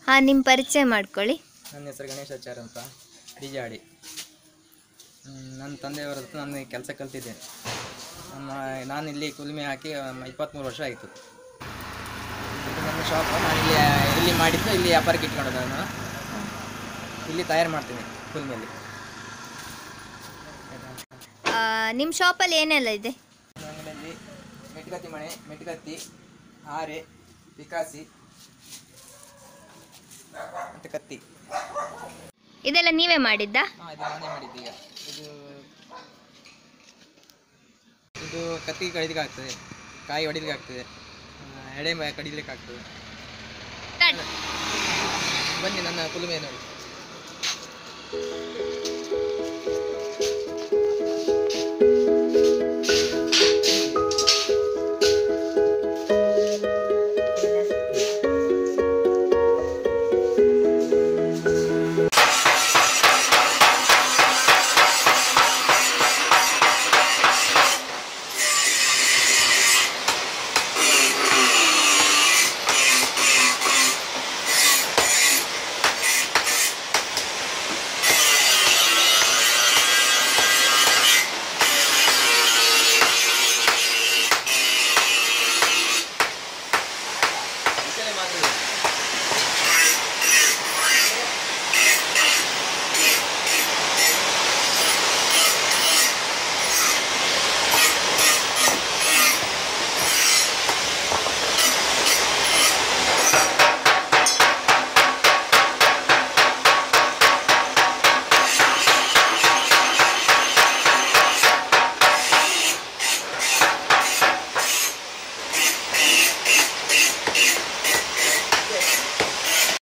ಹಾಂ ನಿಮ್ಮ ಪರಿಚಯ ಮಾಡ್ಕೊಳ್ಳಿ ನನ್ನ ಹೆಸರು ಗಣೇಶಾಚಾರ್ಯ ಅಂತ ಡಿಜಾಡಿ ನನ್ನ ತಂದೆಯವರ ಹತ್ರ ನಾನು ಕೆಲಸ ಕಲ್ತಿದ್ದೇನೆ ನಮ್ಮ ನಾನು ಇಲ್ಲಿ ಕುಲ್ಮೆ ಹಾಕಿ ಇಪ್ಪತ್ತ್ಮೂರು ವರ್ಷ ಆಯಿತು ಇದು ನನ್ನ ಶಾಪ್ ನಾನು ಇಲ್ಲಿ ಇಲ್ಲಿ ಮಾಡಿದ್ದು ಇಲ್ಲಿ ವ್ಯಾಪಾರಕ್ಕೆ ಇಟ್ಕೊಂಡದ್ದು ನಾನು ಇಲ್ಲಿ ತಯಾರು ಮಾಡ್ತೀನಿ ಕುಲ್ಮೆಯಲ್ಲಿ ನಿಮ್ಮ ಶಾಪಲ್ಲಿ ಏನೆಲ್ಲ ಇದೆ ಅಂಗಡಿಯಲ್ಲಿ ಮೆಟ್ಗತ್ತಿ ಮಣೆ ಮೆಟ್ಗತ್ತಿ ಹಾರೆ ಪಿಕಾಸಿ ಮತ್ತು ಕತ್ತಿ ಇದೆಲ್ಲ ನೀವೇ ಮಾಡಿದ್ದಾ ಹಾಂ ಇದು ನಾನೇ ಮಾಡಿದ್ದು ಈಗ ಇದು ಇದು ಕತ್ತಿ ಕಡಿಲಿಕ್ಕೆ ಆಗ್ತದೆ ಕಾಯಿ ಹೊಡಿಲಿಕ್ಕೆ ಆಗ್ತದೆ ಆ, ಎಡೆ ಮ- ಕಡಿಲಿಕ್ಕೆ ಆಗ್ತದೆ ಸ್ಟಾರ್ಟ್ ಬನ್ನಿ ನನ್ನ ಕುಲುಮೆ ನೋಡಿ